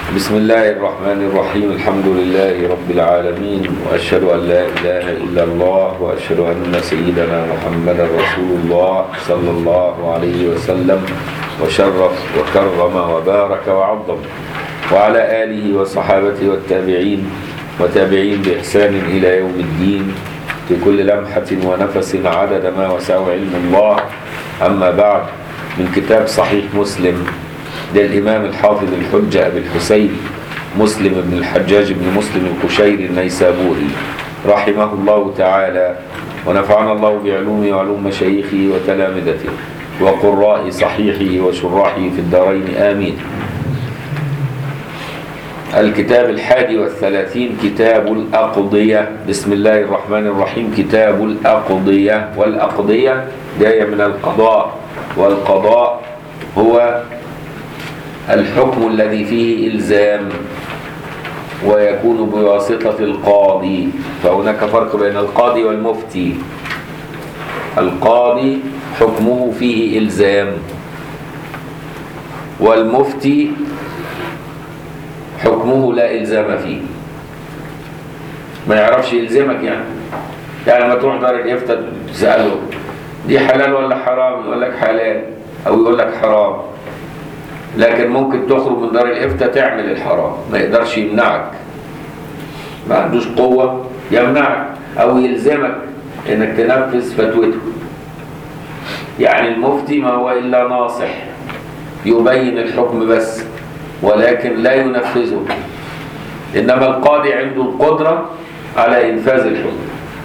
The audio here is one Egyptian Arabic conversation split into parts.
بسم الله الرحمن الرحيم الحمد لله رب العالمين وأشهد أن لا إله إلا الله وأشهد أن سيدنا محمدا رسول الله صلى الله عليه وسلم وشرف وكرم وبارك وعظم وعلى آله وصحابته والتابعين وتابعين بإحسان إلى يوم الدين في كل لمحة ونفس عدد ما وسع علم الله أما بعد من كتاب صحيح مسلم للإمام الحافظ الحجة أبي الحسين مسلم بن الحجاج بن مسلم القشيري النيسابوري رحمه الله تعالى ونفعنا الله بعلومه وعلوم مشايخه وتلامذته وقراء صحيحه وشراحه في الدارين آمين الكتاب الحادي والثلاثين كتاب الأقضية بسم الله الرحمن الرحيم كتاب الأقضية والأقضية جاية من القضاء والقضاء هو الحكم الذي فيه إلزام ويكون بواسطة القاضي فهناك فرق بين القاضي والمفتي القاضي حكمه فيه إلزام والمفتي حكمه لا إلزام فيه ما يعرفش يلزمك يعني يعني لما تروح دار الإفتاء تسأله دي حلال ولا حرام يقول لك حلال أو يقول لك حرام لكن ممكن تخرج من دار الإفتاء تعمل الحرام ما يقدرش يمنعك ما عندوش قوة يمنعك أو يلزمك إنك تنفذ فتوته يعني المفتي ما هو إلا ناصح يبين الحكم بس ولكن لا ينفذه إنما القاضي عنده القدرة على إنفاذ الحكم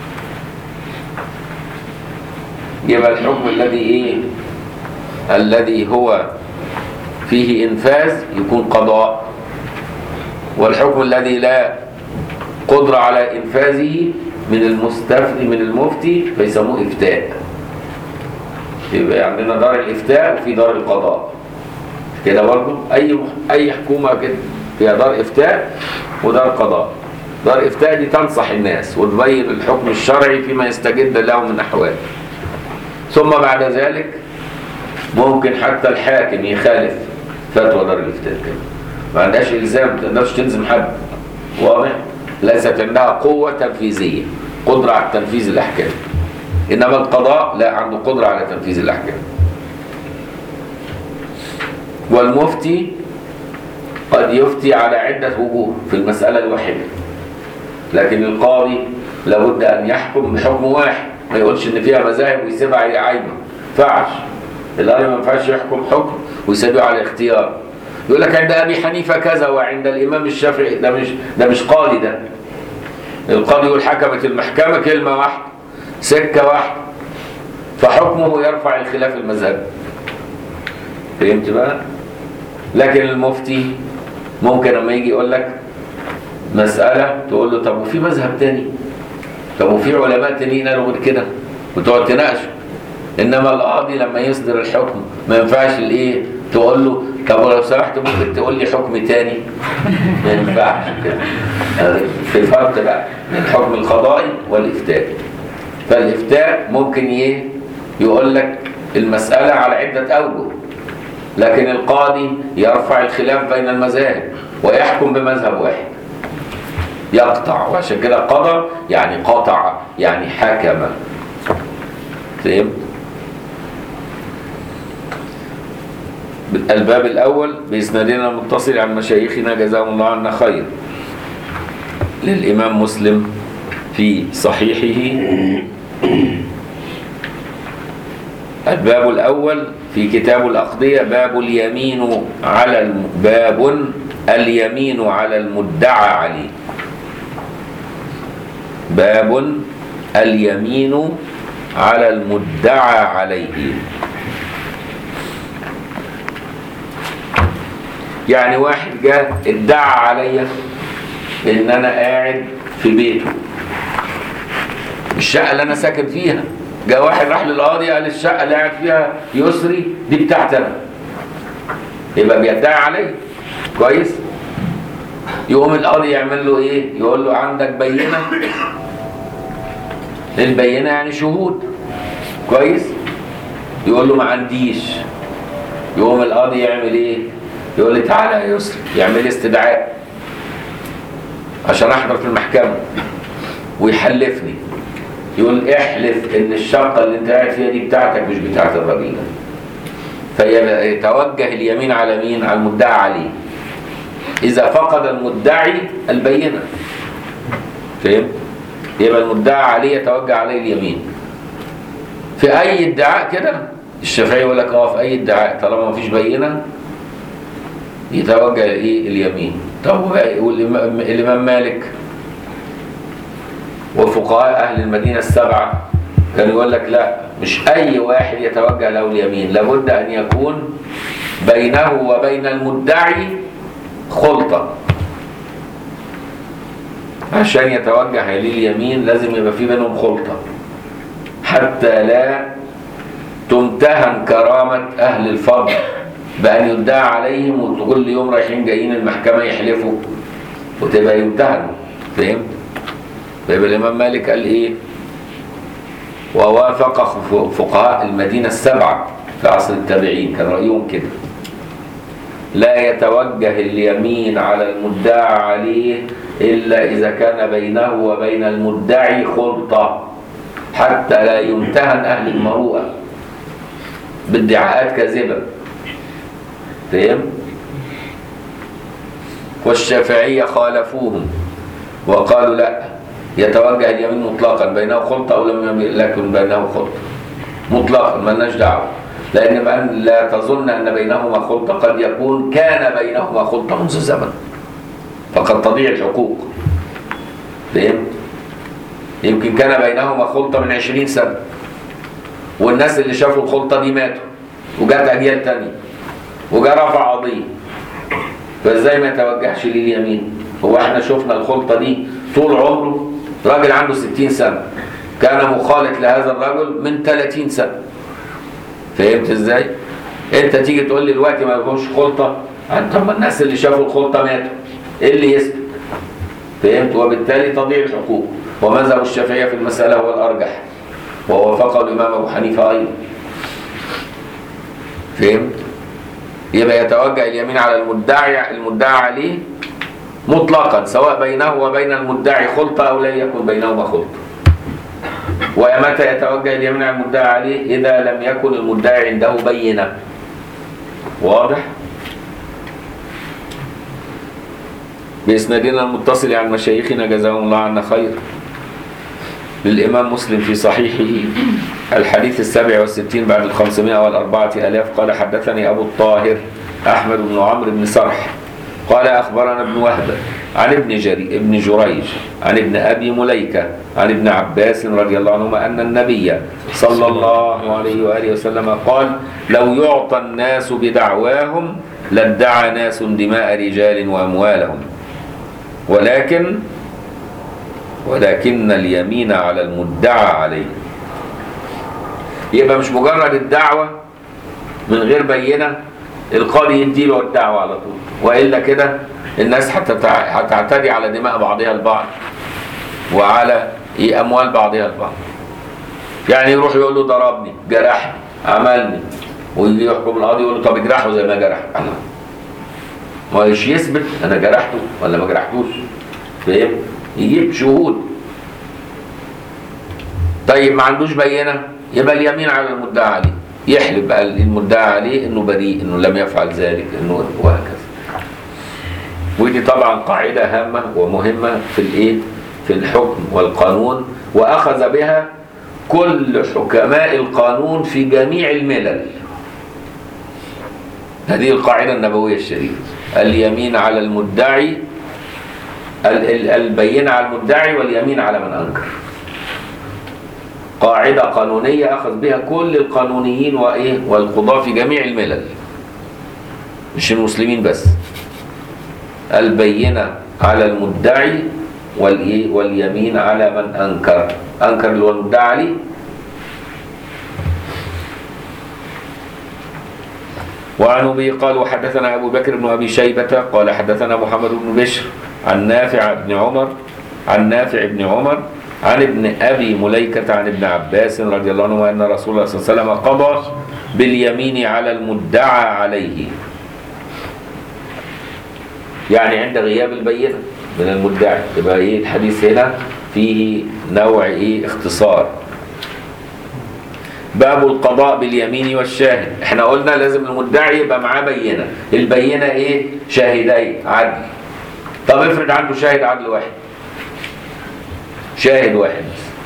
يبقى الحكم الذي إيه الذي هو فيه إنفاذ يكون قضاء والحكم الذي لا قدرة على إنفاذه من المستفتي من المفتي فيسموه إفتاء يبقى عندنا دار الإفتاء وفي دار القضاء كده برضه أي أي حكومة كده فيها دار إفتاء ودار قضاء دار إفتاء دي تنصح الناس وتبين الحكم الشرعي فيما يستجد له من أحوال ثم بعد ذلك ممكن حتى الحاكم يخالف فتوى دار الافتاء كده ما عندهاش الزام ما تقدرش تلزم حد واضح ليست عندها قوه تنفيذيه قدره على تنفيذ الاحكام انما القضاء لا عنده قدره على تنفيذ الاحكام والمفتي قد يفتي على عده وجوه في المساله الواحده لكن القاضي لابد ان يحكم بحكم واحد ما يقولش ان فيها مذاهب ويسيبها عايمه ما ينفعش القاضي ما ينفعش يحكم حكم ويسيبه على اختيار يقول لك عند ابي حنيفه كذا وعند الامام الشافعي ده مش ده مش قاضي ده القاضي يقول حكمت المحكمه كلمه واحده سكه واحده فحكمه يرفع الخلاف المذهبي فهمت بقى لكن المفتي ممكن لما يجي يقول لك مساله تقول له طب وفي مذهب تاني طب وفي علماء تانيين قالوا غير كده وتقعد تناقشه انما القاضي لما يصدر الحكم ما ينفعش الايه تقول له طب لو سمحت ممكن تقول لي حكم تاني ما ينفعش كده في فرق بقى بين الحكم القضائي والافتاء فالافتاء ممكن ايه يقول لك المساله على عده اوجه لكن القاضي يرفع الخلاف بين المذاهب ويحكم بمذهب واحد يقطع وعشان كده قضى يعني قطع يعني حكم فهمت الباب الأول بإسنادنا المتصل عن مشايخنا جزاهم الله عنا خير للإمام مسلم في صحيحه الباب الأول في كتاب الأقضية باب اليمين على الم... باب اليمين على المدعى عليه باب اليمين على المدعى عليه يعني واحد جاء ادعى عليا ان انا قاعد في بيته الشقه اللي انا ساكن فيها جاء واحد راح للقاضي قال الشقه اللي قاعد فيها يسري دي بتاعتي انا يبقى بيدعي عليا كويس يقوم القاضي يعمل له ايه يقول له عندك بينه البينه يعني شهود كويس يقول له ما عنديش يقوم القاضي يعمل ايه يقول لي تعالى يا يسري يعمل لي استدعاء عشان احضر في المحكمه ويحلفني يقول احلف ان الشقه اللي انت قاعد فيها دي بتاعتك مش بتاعت الراجل ده فيتوجه اليمين على مين على المدعى عليه اذا فقد المدعي البينه فهمت يبقى المدعى عليه يتوجه عليه اليمين في اي ادعاء كده الشافعي يقول لك اه في اي ادعاء طالما ما فيش بينه يتوجه ايه اليمين طب والامام الإمام مالك وفقهاء اهل المدينه السبعه كان يقول لك لا مش اي واحد يتوجه له اليمين لابد ان يكون بينه وبين المدعي خلطه عشان يتوجه اليه اليمين لازم يبقى في بينهم خلطه حتى لا تمتهن كرامه اهل الفضل بان يدعى عليهم وكل يوم رايحين جايين المحكمه يحلفوا وتبقى يمتهنوا فهمت؟ فيبقى الامام مالك قال ايه؟ ووافق فقهاء المدينة السبعة في عصر التابعين كان رأيهم كده لا يتوجه اليمين على المدعى عليه إلا إذا كان بينه وبين المدعي خلطة حتى لا يمتهن أهل المروءة بادعاءات كاذبة فهم؟ والشافعية خالفوهم وقالوا لا يتوجه اليمين مطلقا بينه خلطة أو لم يكن بينه خلطة مطلقا مالناش دعوة لأن من لا تظن أن بينهما خلطة قد يكون كان بينهما خلطة منذ زمن فقد تضيع الحقوق فهمت؟ يمكن كان بينهما خلطة من عشرين سنة والناس اللي شافوا الخلطة دي ماتوا وجات أجيال تانية وجا رفع قضية فازاي ما يتوجهش لليمين هو احنا شفنا الخلطة دي طول عمره راجل عنده 60 سنة كان مخالط لهذا الرجل من 30 سنة فهمت ازاي؟ انت تيجي تقول لي دلوقتي ما فيهوش خلطة طب ما الناس اللي شافوا الخلطة ماتوا ايه اللي يثبت؟ فهمت؟ وبالتالي تضيع الحقوق ومذهب الشافعية في المسألة هو الأرجح ووافقه الإمام أبو حنيفة أيضا فهمت؟ يبقى يتوجه اليمين على المدعي المدعى عليه مطلقا سواء بينه وبين المدعي خلطة أو لا يكن بينهما خلطة ومتى يتوجه اليمين على المدعي عليه إذا لم يكن المدعي عنده بينة واضح؟ بإسنادنا المتصل عن مشايخنا جزاهم الله عنا خير للإمام مسلم في صحيحه الحديث السابع والستين بعد الخمسمائة والأربعة ألاف قال حدثني أبو الطاهر أحمد بن عمرو بن سرح قال أخبرنا ابن وهب عن ابن جري ابن جريج عن ابن أبي مليكة عن ابن عباس رضي الله عنهما أن النبي صلى الله عليه وآله وسلم قال لو يعطى الناس بدعواهم لادعى ناس دماء رجال وأموالهم ولكن ولكن اليمين على المدعى عليه يبقى مش مجرد الدعوة من غير بينة القاضي يديله الدعوة على طول وإلا كده الناس هتعتدي على دماء بعضها البعض وعلى أموال بعضها البعض يعني يروح يقول له ضربني جرحني عملني ويجي يحكم القاضي يقول له طب اجرحه زي ما جرح الله مش يثبت انا جرحته ولا ما جرحتوش فاهم يجيب شهود طيب ما عندوش بينه يبقى اليمين على المدعى عليه يحلف بقى المدعى عليه انه بريء انه لم يفعل ذلك انه وهكذا ودي طبعا قاعده هامه ومهمه في الايه في الحكم والقانون واخذ بها كل حكماء القانون في جميع الملل هذه القاعده النبويه الشريفه اليمين على المدعي البينة على المدعي واليمين على من أنكر قاعدة قانونية أخذ بها كل القانونيين وإيه والقضاة في جميع الملل مش المسلمين بس البينة على المدعي والإيه واليمين على من أنكر أنكر اللي هو المدعي عليه وعن أبي قال وحدثنا أبو بكر بن أبي شيبة قال حدثنا محمد بن بشر عن نافع بن عمر عن نافع بن عمر عن ابن أبي مليكة عن ابن عباس رضي الله عنه أن رسول الله صلى الله عليه وسلم قضى باليمين على المدعى عليه يعني عند غياب البينة من المدعي يبقى ايه الحديث هنا فيه نوع ايه اختصار باب القضاء باليمين والشاهد احنا قلنا لازم المدعي يبقى معاه بينة البينة ايه شاهدين عدل طب افرض عنده شاهد عدل واحد شاهد واحد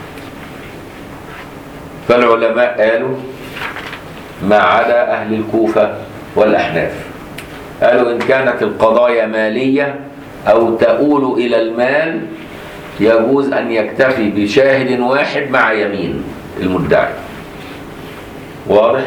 فالعلماء قالوا ما عدا أهل الكوفة والأحناف قالوا إن كانت القضايا مالية أو تؤول إلى المال يجوز أن يكتفي بشاهد واحد مع يمين المدعي واضح؟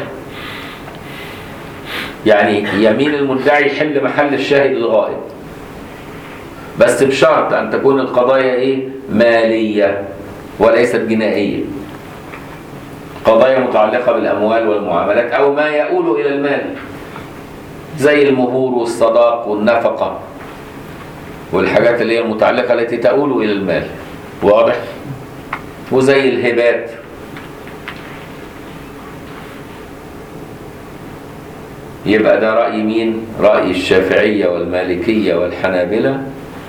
يعني يمين المدعي يحل محل الشاهد الغائب بس بشرط أن تكون القضايا إيه؟ مالية وليست جنائية قضايا متعلقة بالأموال والمعاملات أو ما يؤول إلى المال زي المهور والصداق والنفقة والحاجات اللي هي المتعلقة التي تؤول إلى المال واضح؟ وزي الهبات يبقى ده رأي مين؟ رأي الشافعية والمالكية والحنابلة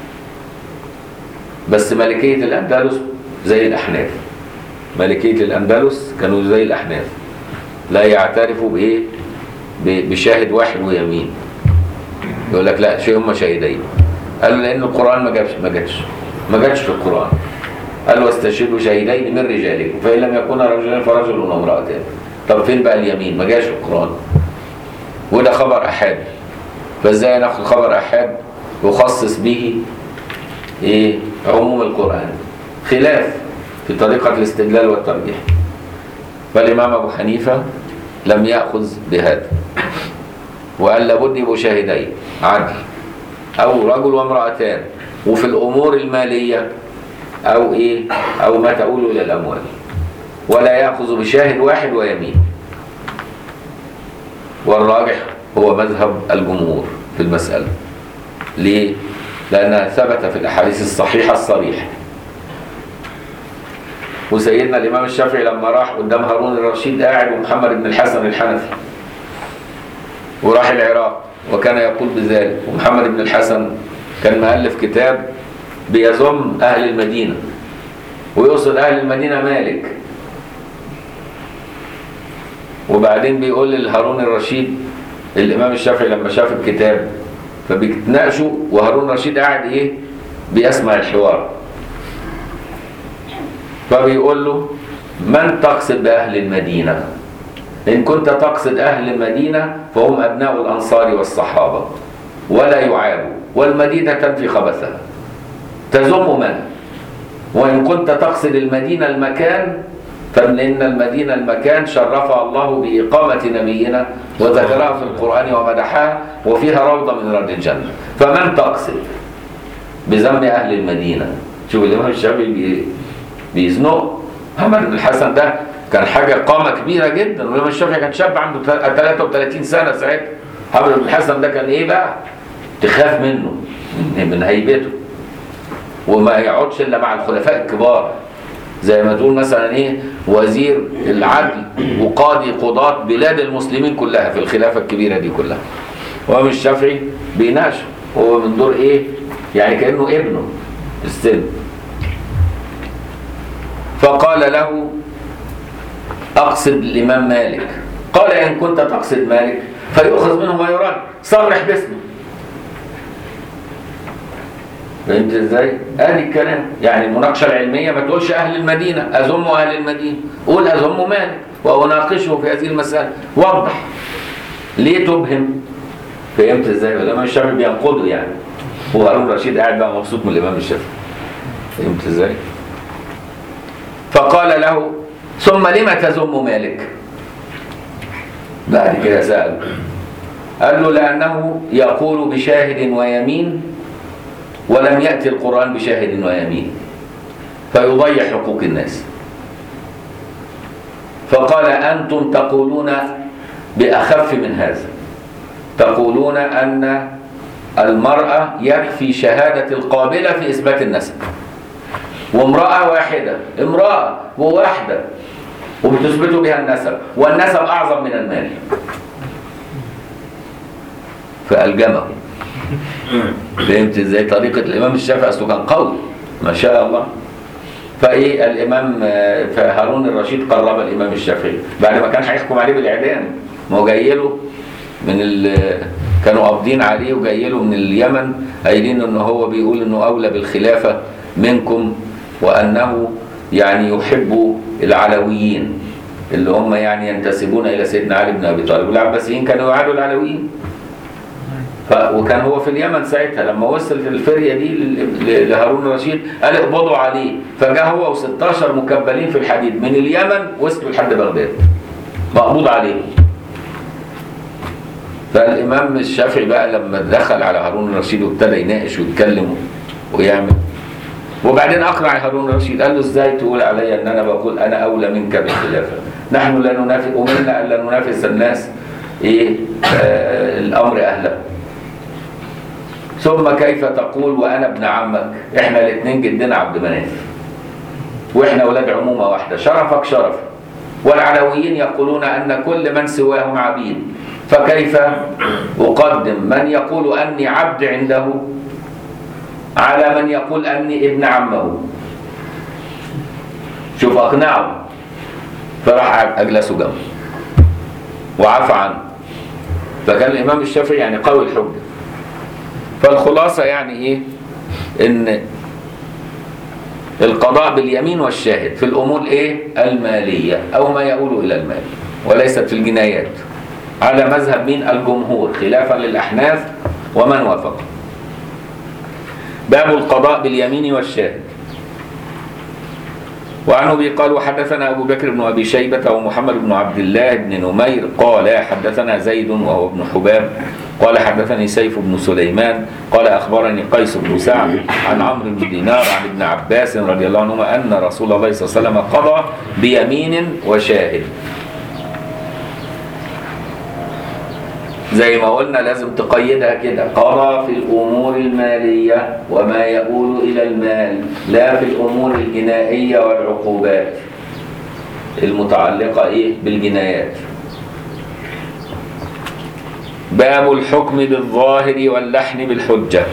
بس مالكية الأندلس زي الأحناف مالكية الأندلس كانوا زي الأحناف لا يعترفوا بإيه؟ ب- بشاهد واحد ويمين يقول لك لا شيء هم شاهدين قالوا لأن القرآن ما جابش ما جاتش ما جاتش في القرآن قال واستشهدوا شهيدين من رجالكم فإن لم يكونا رجلين فرجل وامرأتان طب فين بقى اليمين ما جاش في القرآن وده خبر أحاد فازاي ناخد خبر أحاد يخصص به ايه عموم القرآن خلاف في طريقة الاستدلال والترجيح فالإمام أبو حنيفة لم يأخذ بهذا وقال لابد يبقوا شاهدين عدل أو رجل وامرأتان وفي الأمور المالية أو إيه أو ما تؤول إلى الأموال ولا يأخذ بشاهد واحد ويمين والراجح هو مذهب الجمهور في المسألة ليه؟ لأنها ثبت في الأحاديث الصحيحة الصريحة وسيدنا الإمام الشافعي لما راح قدام هارون الرشيد قاعد ومحمد بن الحسن الحنفي وراح العراق وكان يقول بذلك ومحمد بن الحسن كان مؤلف كتاب بيذم أهل المدينة ويقصد أهل المدينة مالك وبعدين بيقول لهارون الرشيد الإمام الشافعي لما شاف الكتاب فبيتناقشوا وهارون الرشيد قاعد إيه بيسمع الحوار فبيقول له من تقصد بأهل المدينة إن كنت تقصد أهل المدينة فهم أبناء الأنصار والصحابة ولا يعابوا والمدينة تنفي خبثها تزم من وإن كنت تقصد المدينة المكان فإن المدينة المكان شرفها الله بإقامة نبينا وذكرها في القرآن ومدحها وفيها روضة من رد الجنة فمن تقصد بذم أهل المدينة شوف الإمام الشافعي بي- بيزنق محمد بن الحسن ده كان حاجة قامة كبيرة جدا والإمام الشافعي كان شاب عنده 33 سنة ساعتها محمد بن الحسن ده كان إيه بقى؟ تخاف منه من هيبته وما يقعدش إلا مع الخلفاء الكبار زي ما تقول مثلا ايه وزير العدل وقاضي قضاة بلاد المسلمين كلها في الخلافة الكبيرة دي كلها وهو مش الشافعي بيناقشه هو من دور ايه يعني كأنه ابنه في السن فقال له اقصد الامام مالك قال ان كنت تقصد مالك فيؤخذ منه ما يراد صرح باسمه فهمت ازاي؟ ادي الكلام يعني المناقشه العلميه ما تقولش اهل المدينه اذم اهل المدينه قول اذم مالك واناقشه في هذه المساله وضح ليه تبهم؟ فهمت ازاي؟ الامام الشافعي بينقده يعني وهارون رشيد قاعد بقى مبسوط من الامام الشافعي فهمت ازاي؟ فقال له ثم لم تذم مالك؟ بعد كده سأل قال له لأنه يقول بشاهد ويمين ولم يأتي القرآن بشاهد ويمين فيضيع حقوق الناس فقال أنتم تقولون بأخف من هذا تقولون أن المرأة يكفي شهادة القابلة في إثبات النسب وامرأة واحدة امرأة وواحدة وبتثبتوا بها النسب والنسب أعظم من المال فألجمه فهمت ازاي طريقة الإمام الشافعي أصله كان قوي ما شاء الله فإيه الإمام آه، فهارون الرشيد قرب الإمام الشافعي بعد ما كان هيحكم عليه بالإعدام ما هو جاي له من ال كانوا قابضين عليه وجاي له من اليمن قايلين إن هو بيقول إنه أولى بالخلافة منكم وأنه يعني يحب العلويين اللي هم يعني ينتسبون إلى سيدنا علي بن أبي طالب والعباسيين كانوا يعادوا العلويين ف... وكان هو في اليمن ساعتها لما وصل في الفريه دي ل- ل- لهارون الرشيد قال اقبضوا عليه فجاء هو و16 مكبلين في الحديد من اليمن وصلوا لحد بغداد مقبوض عليه فالامام الشافعي بقى لما دخل على هارون الرشيد وابتدى يناقش ويتكلم ويعمل وبعدين اقنع هارون الرشيد قال له ازاي تقول علي ان انا بقول انا اولى منك بالخلافه نحن لا ننافس امرنا ان لا ننافس الناس ايه آه الامر اهله ثم كيف تقول وانا ابن عمك احنا الاثنين جدنا عبد مناف واحنا اولاد عمومه واحده شرفك شرف والعلويين يقولون ان كل من سواهم عبيد فكيف اقدم من يقول اني عبد عنده على من يقول اني ابن عمه شوف اقنعه فراح اجلسه جنبه وعفى عنه فكان الامام الشافعي يعني قوي الحجه فالخلاصة يعني ايه ان القضاء باليمين والشاهد في الامور ايه المالية او ما يؤول الى المال وليست في الجنايات على مذهب مين الجمهور خلافا للاحناف ومن وافق باب القضاء باليمين والشاهد وعن ابي قال وحدثنا ابو بكر بن ابي شيبه ومحمد بن عبد الله بن نمير قال حدثنا زيد وهو ابن حباب قال حدثني سيف بن سليمان قال اخبرني قيس بن سعد عن عمرو بن دينار عن ابن عباس رضي الله عنهما ان رسول الله صلى الله عليه وسلم قضى بيمين وشاهد زي ما قلنا لازم تقيدها كده قضى في الامور الماليه وما يؤول الى المال لا في الامور الجنائيه والعقوبات المتعلقه ايه بالجنايات باب الحكم بالظاهر واللحن بالحجه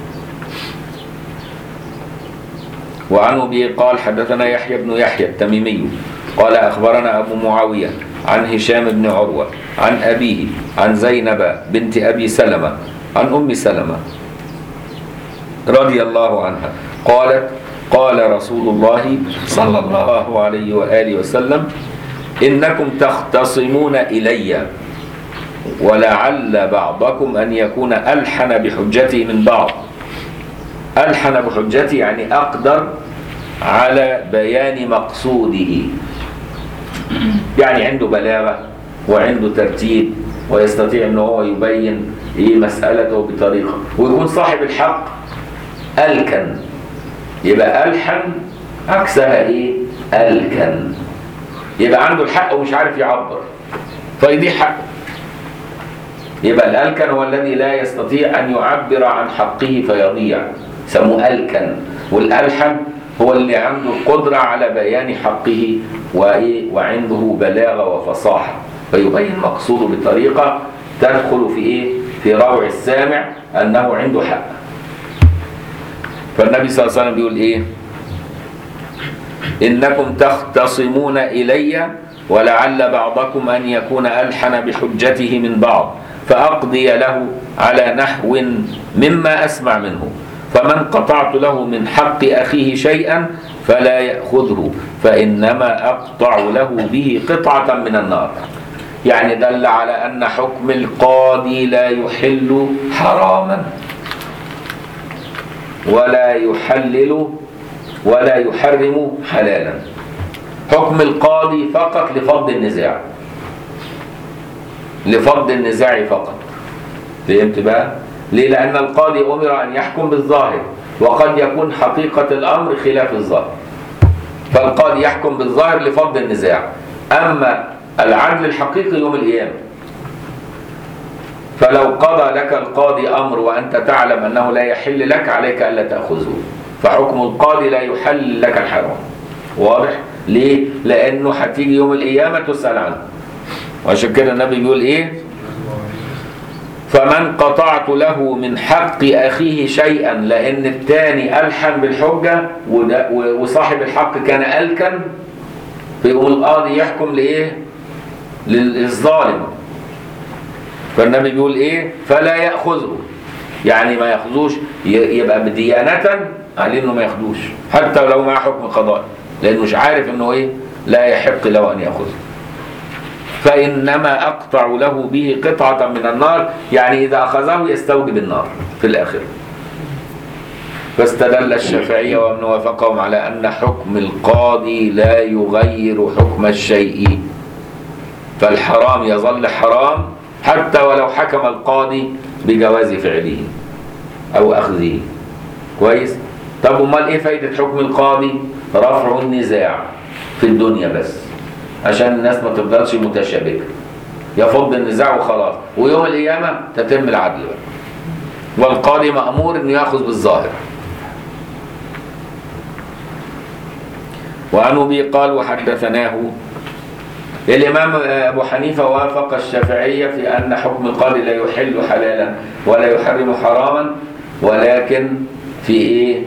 وعن ابي قال حدثنا يحيى بن يحيى التميمي قال اخبرنا ابو معاويه عن هشام بن عروه عن ابيه عن زينب بنت ابي سلمه عن ام سلمه رضي الله عنها قالت قال رسول الله صلى الله عليه واله وسلم انكم تختصمون الي ولعل بعضكم ان يكون الحن بحجتي من بعض ألحن بحجتي يعني أقدر على بيان مقصوده يعني عنده بلاغة وعنده ترتيب ويستطيع أنه هو يبين إيه مسألته بطريقة ويكون صاحب الحق ألكن يبقى ألحن عكسها إيه ألكن يبقى عنده الحق ومش عارف يعبر فيضيع حقه يبقى الألكن هو الذي لا يستطيع أن يعبر عن حقه فيضيع سموه ألكن والألحن هو اللي عنده القدرة على بيان حقه وإيه وعنده بلاغة وفصاحة فيبين مقصوده بطريقة تدخل في إيه في روع السامع أنه عنده حق فالنبي صلى الله عليه وسلم بيقول إيه إنكم تختصمون إلي ولعل بعضكم أن يكون ألحن بحجته من بعض فأقضي له على نحو مما أسمع منه فمن قطعت له من حق أخيه شيئا فلا يأخذه فإنما أقطع له به قطعة من النار يعني دل على أن حكم القاضي لا يحل حراما ولا يحلل ولا يحرم حلالا حكم القاضي فقط لفض النزاع لفض النزاع فقط فهمت بقى ليه لأن القاضي أمر أن يحكم بالظاهر وقد يكون حقيقة الأمر خلاف الظاهر فالقاضي يحكم بالظاهر لفض النزاع أما العدل الحقيقي يوم القيامة فلو قضى لك القاضي أمر وأنت تعلم أنه لا يحل لك عليك ألا تأخذه فحكم القاضي لا يحل لك الحرام واضح؟ ليه؟ لأنه هتيجي يوم القيامة تسأل عنه وعشان كده النبي بيقول إيه؟ فمن قطعت له من حق أخيه شيئا لأن الثاني ألحن بالحجة وده- و- وصاحب الحق كان ألكن فيقوم القاضي يحكم لإيه؟ للظالم فالنبي بيقول إيه؟ فلا يأخذه يعني ما ياخذوش ي- يبقى بديانة عليه إنه ما ياخدوش حتى لو معاه حكم قضائي لأنه مش عارف إنه إيه؟ لا يحق له أن يأخذه فإنما أقطع له به قطعة من النار يعني إذا أخذه يستوجب النار في الآخرة فاستدل الشافعية ومن وافقهم على أن حكم القاضي لا يغير حكم الشيء فالحرام يظل حرام حتى ولو حكم القاضي بجواز فعله أو أخذه كويس طب امال ايه فايدة حكم القاضي رفع النزاع في الدنيا بس عشان الناس ما تفضلش متشابكة يفض النزاع وخلاص ويوم القيامة تتم العدل بقى والقاضي مأمور انه ياخذ بالظاهر وعن ابي قال وحدثناه الامام ابو حنيفه وافق الشافعيه في ان حكم القاضي لا يحل حلالا ولا يحرم حراما ولكن في ايه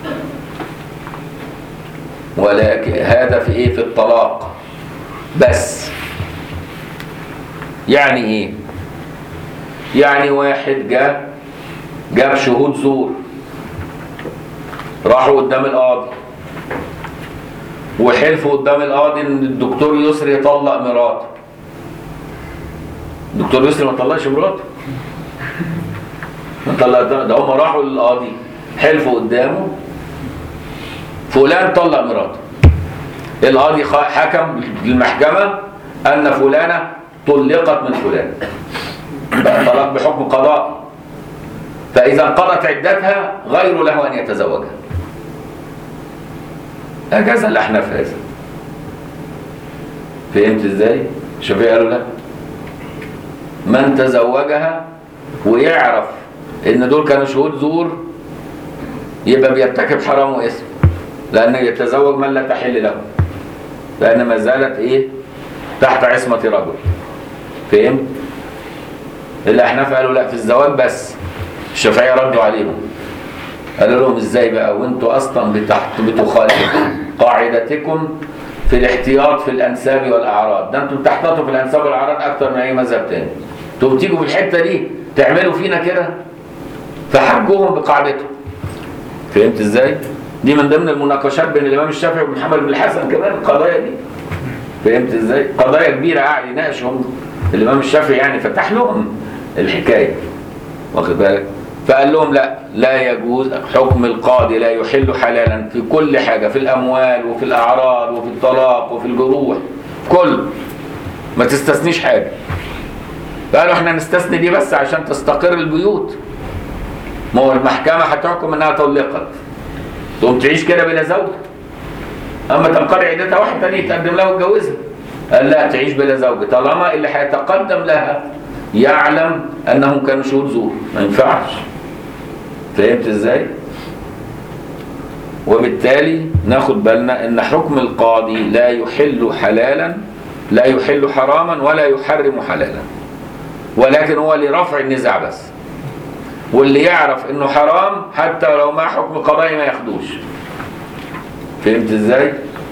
ولكن هذا في ايه في الطلاق بس يعني ايه يعني واحد جاء جاب شهود زور راحوا قدام القاضي وحلفوا قدام القاضي ان الدكتور يسري يطلق مراته الدكتور يسري ما طلقش مراته ما طلق ده هم راحوا للقاضي حلفوا قدامه فلان طلق مراته القاضي خ- حكم للمحكمة أن فلانة طلقت من فلان بقى طلاق بحكم قضاء فإذا انقضت عدتها غير له أن يتزوجها أجاز الأحناف هذا فهمت ازاي؟ الشافعي قالوا لا من تزوجها ويعرف ان دول كانوا شهود زور يبقى بيرتكب حرام واسم لانه يتزوج من لا تحل له لان ما زالت ايه تحت عصمه رجل فهمت الاحناف قالوا لا في الزواج بس الشافعيه ردوا عليهم قالوا لهم ازاي بقى وانتوا اصلا بتحت بتخالفوا قاعدتكم في الاحتياط في الانساب والاعراض ده انتوا بتحتاطوا في الانساب والاعراض اكتر من اي مذهب تاني انتوا بتيجوا في الحته دي تعملوا فينا كده فحجوهم بقاعدتهم فهمت ازاي؟ دي من ضمن المناقشات بين الامام الشافعي ومحمد بن الحسن كمان القضايا دي فهمت ازاي؟ قضايا كبيره قاعد يناقشهم الامام الشافعي يعني فتح لهم الحكايه واخد بالك؟ فقال لهم لا لا يجوز حكم القاضي لا يحل حلالا في كل حاجه في الاموال وفي الاعراض وفي الطلاق وفي الجروح كل ما تستثنيش حاجه قالوا احنا نستثني دي بس عشان تستقر البيوت ما هو المحكمة هتحكم انها طلقت تقوم تعيش كده بلا زوج اما تنقضي عدتها واحد تاني يتقدم لها ويتجوزها قال لا تعيش بلا زوج طالما اللي هيتقدم لها يعلم انهم كانوا شهود زور ما ينفعش فهمت ازاي؟ وبالتالي ناخد بالنا ان حكم القاضي لا يحل حلالا لا يحل حراما ولا يحرم حلالا ولكن هو لرفع النزاع بس واللي يعرف انه حرام حتى لو ما حكم قضائي ما ياخدوش فهمت ازاي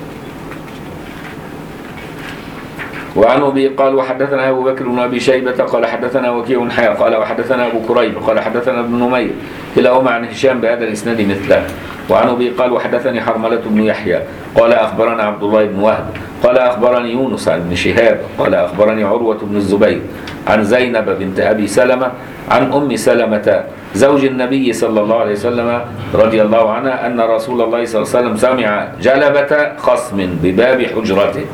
وعن ابي قال وحدثنا ابو بكر بن ابي شيبه قال حدثنا وكيع حياء قال وحدثنا ابو كريب قال حدثنا ابن نمير كلاهما عن هشام بهذا الاسناد مثله وعن ابي قال وحدثني حرمله بن يحيى قال اخبرنا عبد الله بن وهب قال اخبرني يونس عن ابن شهاب قال اخبرني عروه بن الزبير عن زينب بنت ابي سلمه عن ام سلمه زوج النبي صلى الله عليه وسلم رضي الله عنها ان رسول الله صلى الله عليه وسلم سمع جلبه خصم بباب حجرته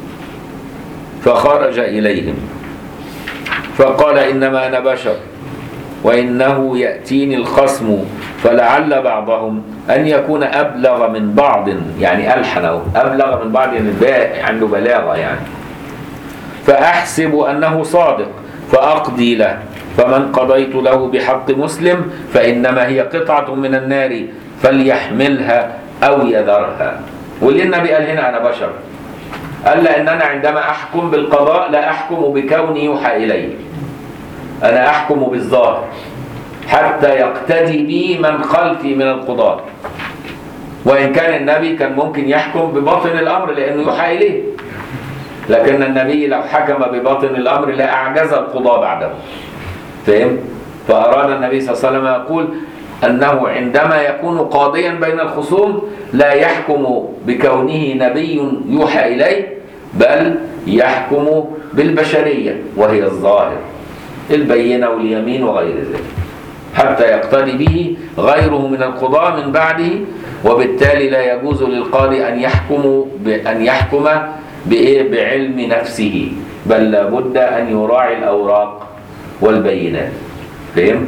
فخرج إليهم فقال إنما أنا بشر وإنه يأتيني الخصم فلعل بعضهم أن يكون أبلغ من بعض يعني ألحن أو أبلغ من بعض يعني با- عنده بلاغة يعني فأحسب أنه صادق فأقضي له فمن قضيت له بحق مسلم فإنما هي قطعة من النار فليحملها أو يذرها واللي النبي قال هنا أنا بشر قال لأن أنا عندما أحكم بالقضاء لا أحكم بكوني يوحى إلي انا احكم بالظاهر حتى يقتدي بي من خلفي من القضاة وان كان النبي كان ممكن يحكم بباطن الامر لانه يوحى اليه لكن النبي لو حكم بباطن الامر لاعجز القضاة بعده فهم فاراد النبي صلى الله عليه وسلم يقول انه عندما يكون قاضيا بين الخصوم لا يحكم بكونه نبي يوحى اليه بل يحكم بالبشريه وهي الظاهر البينه واليمين وغير ذلك حتى يقتدي به غيره من القضاة من بعده وبالتالي لا يجوز للقاضي أن يحكم بأن يحكم بإيه بعلم نفسه بل لابد أن يراعي الأوراق والبينات فهم؟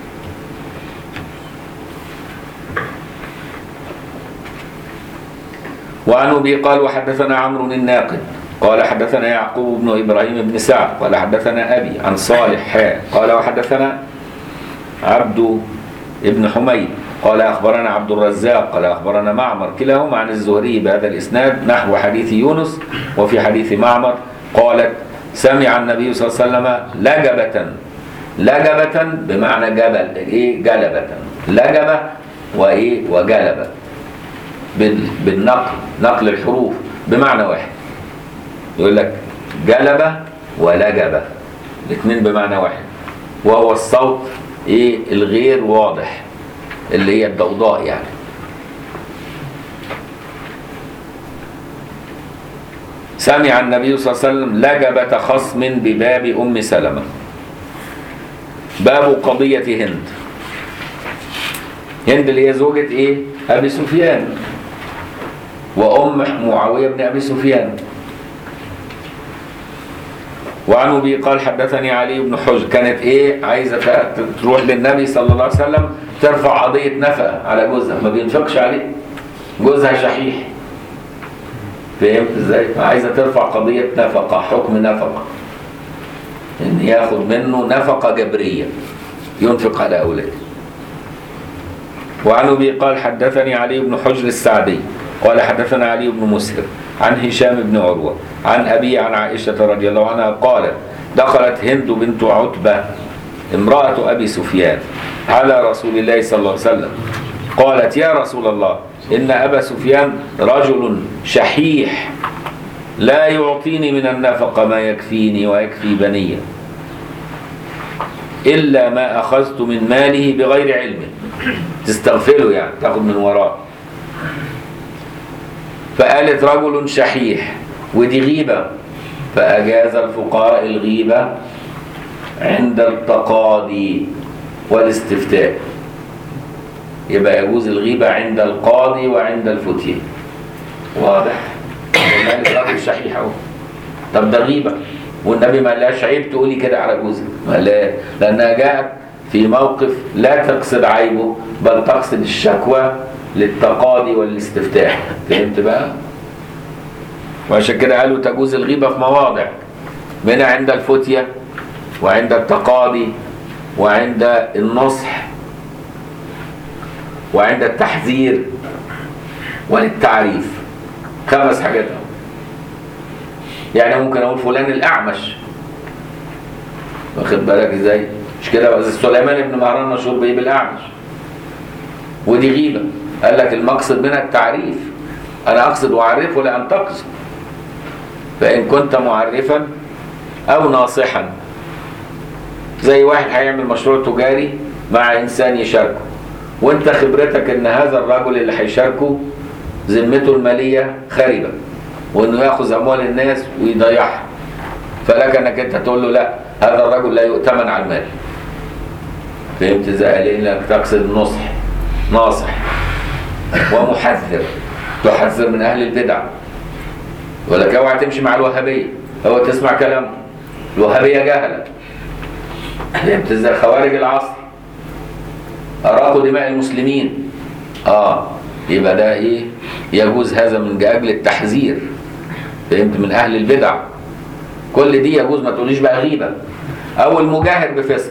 وعن أبي قال وحدثنا عمرو الناقد قال حدثنا يعقوب بن إبراهيم بن سعد قال حدثنا أبي عن صالح حاء قال وحدثنا عبد ابن حميد قال أخبرنا عبد الرزاق قال أخبرنا معمر كلاهما عن الزهري بهذا الإسناد نحو حديث يونس وفي حديث معمر قالت سمع النبي صلى الله عليه وسلم لجبة لجبة بمعنى جبل إيه جلبة لجبة وإيه وجلبة بال- بالنقل نقل الحروف بمعنى واحد يقول لك جلبة ولجبة الاثنين بمعنى واحد وهو الصوت ايه الغير واضح اللي هي الضوضاء يعني سمع النبي صلى الله عليه وسلم لجبة خصم بباب أم سلمة باب قضية هند هند اللي هي زوجة ايه أبي سفيان وأم معاوية بن أبي سفيان وعن ابي قال حدثني علي بن حجر كانت ايه عايزه ت- تروح للنبي صلى الله عليه وسلم ترفع قضيه نفقه على جوزها ما بينفقش عليه جوزها شحيح فهمت ازاي عايزه ترفع قضيه نفقه حكم نفقه ان ياخد منه نفقه جبريه ينفق على اولاده وعن ابي قال حدثني علي بن حجر السعدي قال حدثنا علي بن مسهر عن هشام بن عروه عن ابي عن عائشه رضي الله عنها قالت دخلت هند بنت عتبه امراه ابي سفيان على رسول الله صلى الله عليه وسلم قالت يا رسول الله ان ابا سفيان رجل شحيح لا يعطيني من النفقه ما يكفيني ويكفي بنيه الا ما اخذت من ماله بغير علمه تستغفله يعني تاخد من وراه فقالت رجل شحيح ودي غيبة فأجاز الفقهاء الغيبة عند التقاضي والاستفتاء يبقى يجوز الغيبة عند القاضي وعند الفتية واضح قالت رجل شحيح اهو طب ده غيبة والنبي ما قالهاش عيب تقولي كده على جوزك ما لا لأنها جاءت في موقف لا تقصد عيبه بل تقصد الشكوى للتقاضي والاستفتاء فهمت بقى؟ وعشان كده قالوا تجوز الغيبة في مواضع منها عند الفتية وعند التقاضي وعند النصح وعند التحذير وللتعريف خمس حاجات أهو. يعني ممكن اقول فلان الاعمش واخد بالك ازاي مش كده بس سليمان بن مهران مشهور بايه بالاعمش ودي غيبه قال لك المقصد منها التعريف انا اقصد اعرفه لا انتقصه فان كنت معرفا او ناصحا زي واحد هيعمل مشروع تجاري مع انسان يشاركه وانت خبرتك ان هذا الرجل اللي هيشاركه ذمته الماليه خربه وانه ياخذ اموال الناس ويضيعها فلك انك انت تقول له لا هذا الرجل لا يؤتمن على المال فهمت ازاي لانك تقصد النصح ناصح ومحذر تحذر من اهل البدع ولك اوعى تمشي مع الوهابيه هو تسمع كلامه الوهابيه جهله فهمت ازاي خوارج العصر اراقوا دماء المسلمين اه يبقى ده ايه يجوز هذا من اجل التحذير فهمت من اهل البدع كل دي يجوز ما تقوليش بقى غيبه او المجاهر بفسق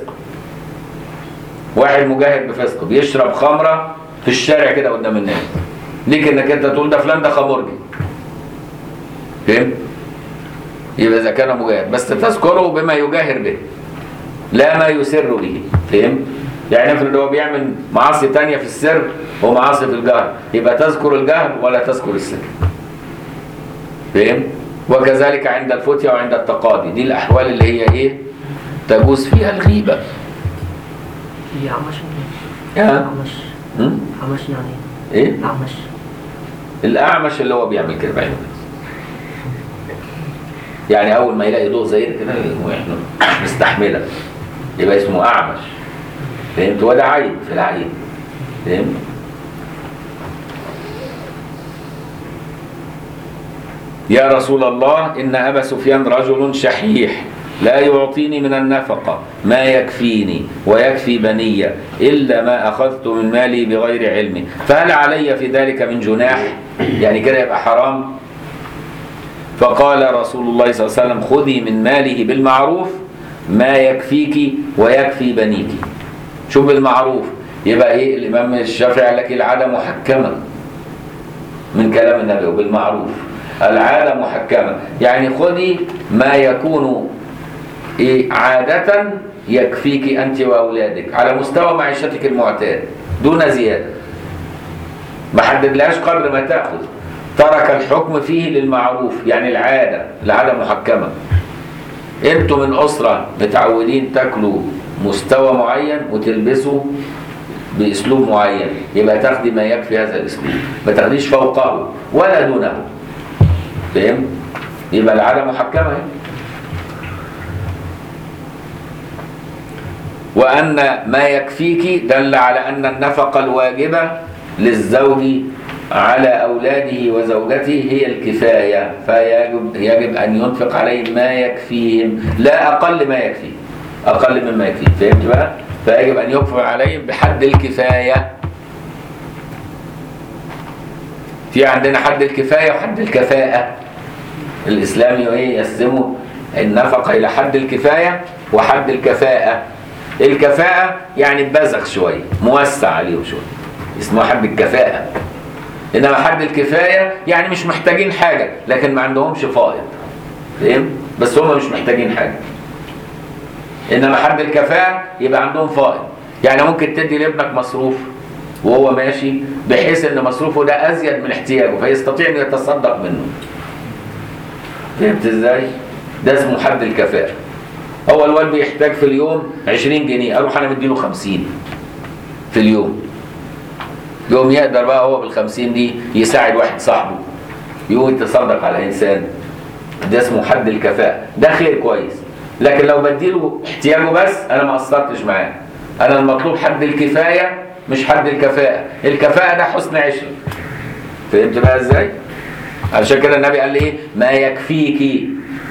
واحد مجاهر بفسق بيشرب خمره في الشارع كده قدام الناس ليك انك انت تقول ده فلان ده خمرجي فهمت يبقى اذا كان مجاهر بس تذكره بما يجاهر به لا ما يسر به فهم يعني افرض هو بيعمل معاصي تانية في السر ومعاصي في الجهر يبقى تذكر الجهر ولا تذكر السر فهم وكذلك عند الفتية وعند التقاضي دي الأحوال اللي هي إيه تجوز فيها الغيبة هي عمش آه. عمش م? عمش يعني إيه عمش الأعمش اللي هو بيعمل كده بعينه يعني أول ما يلاقي ضوء زي كده إحنا مستحملة يبقى اسمه أعمش فهمت وده عيب في العين فهمت يا رسول الله إن أبا سفيان رجل شحيح لا يعطيني من النفقة ما يكفيني ويكفي بني إلا ما أخذت من مالي بغير علمي فهل علي في ذلك من جناح يعني كده يبقى حرام فقال رسول الله صلى الله عليه وسلم خذي من ماله بالمعروف ما يكفيك ويكفي بنيك شوف بالمعروف يبقى ايه الامام الشافعي قال لك العاده محكمه من كلام النبي وبالمعروف العاده محكمه يعني خذي ما يكون إيه عاده يكفيك انت واولادك على مستوى معيشتك المعتاد دون زياده ما حددلهاش قدر ما تاخذ ترك الحكم فيه للمعروف يعني العاده العاده محكمه انتوا من اسره متعودين تاكلوا مستوى معين وتلبسوا باسلوب معين يبقى تاخدي ما يكفي هذا الاسلوب ما تاخديش فوقه ولا دونه فهم يبقى العاده محكمه اهي. وان ما يكفيك دل على ان النفقه الواجبه للزوج على اولاده وزوجته هي الكفايه فيجب يجب ان ينفق عليهم ما يكفيهم لا اقل ما يكفي اقل مما يكفي فهمت بقى فيجب ان يكفر عليهم بحد الكفايه في عندنا حد الكفايه وحد الكفاءه الاسلامي ايه يقسموا النفقه الى حد الكفايه وحد الكفاءه الكفاءه يعني بزغ شويه موسع عليهم شويه اسمه حد الكفاءه انما حد الكفايه يعني مش محتاجين حاجه لكن ما عندهمش فائض فاهم بس هم مش محتاجين حاجه انما حد الكفاءه يبقى عندهم فائض يعني ممكن تدي لابنك مصروف وهو ماشي بحيث ان مصروفه ده ازيد من احتياجه فيستطيع انه يتصدق منه فهمت ازاي ده اسمه حد الكفاءه هو الواد بيحتاج في اليوم 20 جنيه اروح انا مديله 50 في اليوم يوم يقدر بقى هو بال 50 دي يساعد واحد صاحبه يقوم يتصدق على انسان ده اسمه حد الكفاءه ده خير كويس لكن لو بديله احتياجه بس انا ما قصرتش معاه انا المطلوب حد الكفايه مش حد الكفاءه الكفاءه ده حسن عشره فهمت بقى ازاي علشان كده النبي قال لي ايه ما يكفيك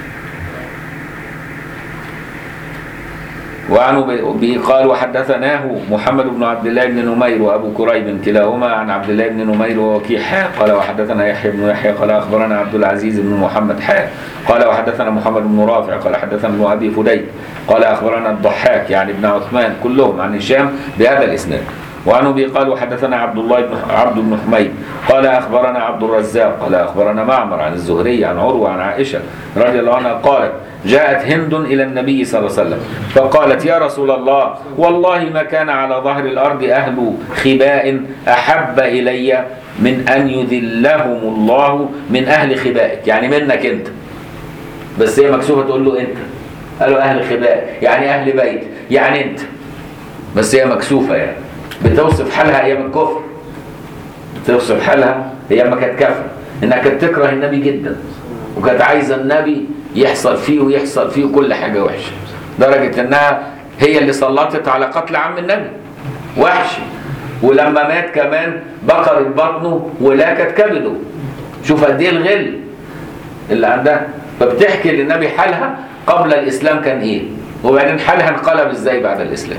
وعنه به قال وحدثناه محمد بن عبد الله بن نمير وابو كريب كلاهما عن عبد الله بن نمير ووكيع حاء قال وحدثنا يحيى بن يحيى قال اخبرنا عبد العزيز بن محمد حاء قال وحدثنا محمد بن رافع قال حدثنا ابن ابي فديك قال اخبرنا الضحاك يعني ابن عثمان كلهم عن هشام بهذا الاسناد وعن ابي قال وحدثنا عبد الله بن عبد بن حميد قال اخبرنا عبد الرزاق قال اخبرنا معمر عن الزهري عن عروه عن عائشه رضي الله عنها قالت جاءت هند الى النبي صلى الله عليه وسلم فقالت يا رسول الله والله ما كان على ظهر الارض اهل خباء احب الي من ان يذلهم الله من اهل خبائك يعني منك انت بس هي مكسوفه تقول له انت قالوا اهل خباء يعني اهل بيت يعني انت بس هي مكسوفه يعني بتوصف حالها ايام الكفر بتوصف حالها ايام ما كانت كافره انها كانت تكره النبي جدا وكانت عايزه النبي يحصل فيه ويحصل فيه كل حاجه وحشه لدرجه انها هي اللي سلطت على قتل عم النبي وحشي ولما مات كمان بقرت بطنه ولاكت كبده شوف قد ايه الغل اللي عندها فبتحكي للنبي حالها قبل الاسلام كان ايه وبعدين حالها انقلب ازاي بعد الاسلام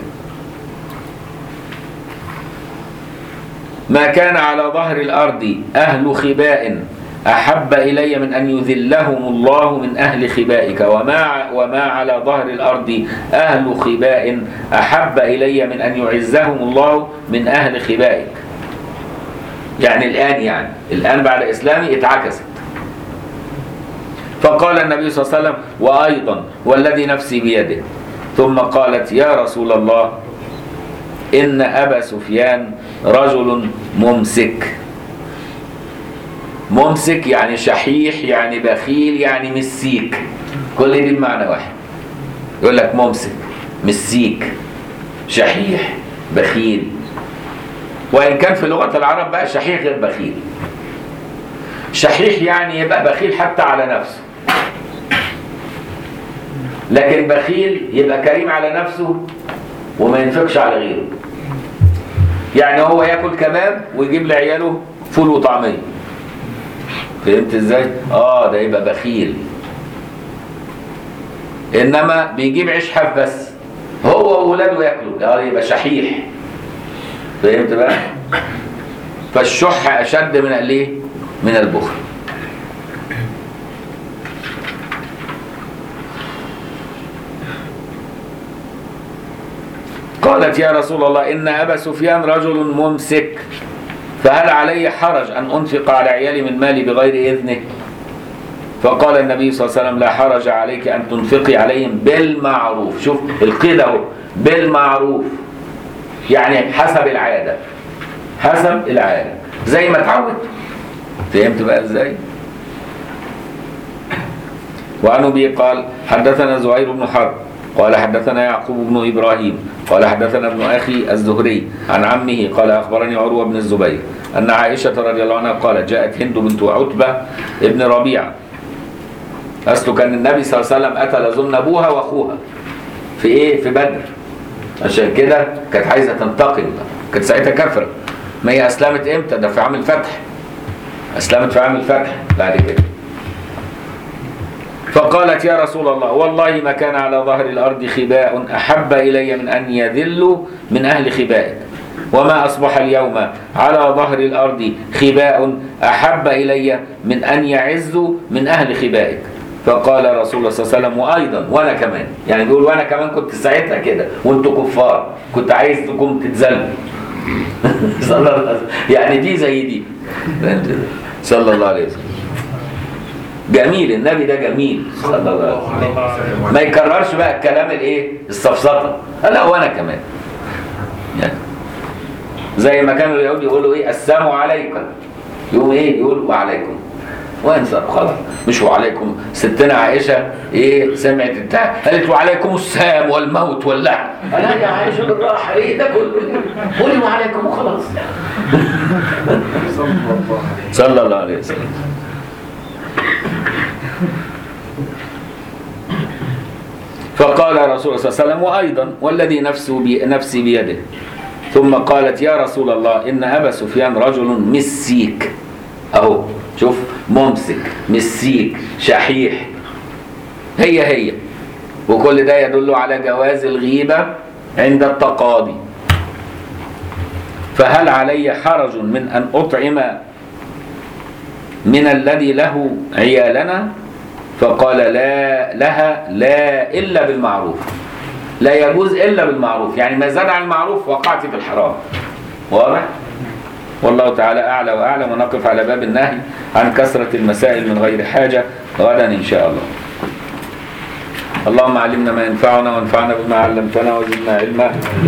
ما كان على ظهر الأرض أهل خباء أحب إلي من أن يذلهم الله من أهل خبائك وما وما على ظهر الأرض أهل خباء أحب إلي من أن يعزهم الله من أهل خبائك يعني الآن يعني الآن بعد إسلامي اتعكست فقال النبي صلى الله عليه وسلم وأيضا والذي نفسي بيده ثم قالت يا رسول الله إن أبا سفيان رجل ممسك ممسك يعني شحيح يعني بخيل يعني مسيك كل دي بمعنى واحد يقول لك ممسك مسيك شحيح بخيل وإن كان في لغة العرب بقى شحيح غير بخيل شحيح يعني يبقى بخيل حتى على نفسه لكن بخيل يبقى كريم على نفسه وما ينفقش على غيره يعني هو ياكل كباب ويجيب لعياله فول وطعميه فهمت ازاي اه ده يبقى بخيل انما بيجيب عيش حاف بس هو واولاده ياكلوا اه يبقى شحيح فهمت بقى فالشح اشد من الايه من البخل قالت يا رسول الله إن أبا سفيان رجل ممسك فهل علي حرج أن أنفق على عيالي من مالي بغير إذنه فقال النبي صلى الله عليه وسلم لا حرج عليك أن تنفقي عليهم بالمعروف شوف القيد اهو بالمعروف يعني حسب العادة حسب العادة زي ما اتعودت فهمت بقى ازاي وعن ابي قال حدثنا زهير بن حرب قال حدثنا يعقوب بن ابراهيم قال حدثنا ابن اخي الزهري عن عمه قال اخبرني عروه بن الزبير ان عائشه رضي الله عنها قالت جاءت هند بنت عتبه ابن ربيعه اصله كان النبي صلى الله عليه وسلم اتى لظن ابوها واخوها في ايه في بدر عشان كده كانت عايزه تنتقم كانت ساعتها كافره ما هي اسلمت امتى ده في عام الفتح اسلمت في عام الفتح بعد كده فقالت يا رسول الله والله ما كان على ظهر الأرض خباء أحب إلي من أن يذلوا من أهل خبائك وما أصبح اليوم على ظهر الأرض خباء أحب إلي من أن يعزوا من أهل خبائك فقال رسول الله صلى الله عليه وسلم وأيضا وأنا كمان يعني بيقول وأنا كمان كنت ساعتها كده وأنتوا كفار كنت عايزكم تتذلوا صلى الله عليه وسلم يعني دي زي دي صلى الله عليه وسلم جميل النبي ده جميل صلى الله عليه وسلم ما يكررش بقى الكلام الايه السفسطه لا وانا كمان يعني زي ما كانوا اليهود يقولوا ايه السلام عليكم يقوم ايه يقول وعليكم وانسى خلاص مش وعليكم ستنا عائشه ايه سمعت بتاع قالت وعليكم السام والموت واللعن لا يا عائشه بالراحه ايه ده كله قولي وعليكم وخلاص صلى الله عليه وسلم فقال رسول الله صلى الله عليه وسلم وأيضا والذي نفسه بي نفسي بيده ثم قالت يا رسول الله إن أبا سفيان رجل مسيك أهو شوف ممسك مسيك شحيح هي هي وكل ده يدل على جواز الغيبة عند التقاضي فهل علي حرج من أن أطعم من الذي له عيالنا فقال لا لها لا إلا بالمعروف لا يجوز إلا بالمعروف يعني ما زاد عن المعروف وقعت في الحرام واضح؟ والله تعالى أعلى وأعلم ونقف على باب النهي عن كثرة المسائل من غير حاجة غدا إن شاء الله اللهم علمنا ما ينفعنا وانفعنا بما علمتنا وزدنا علما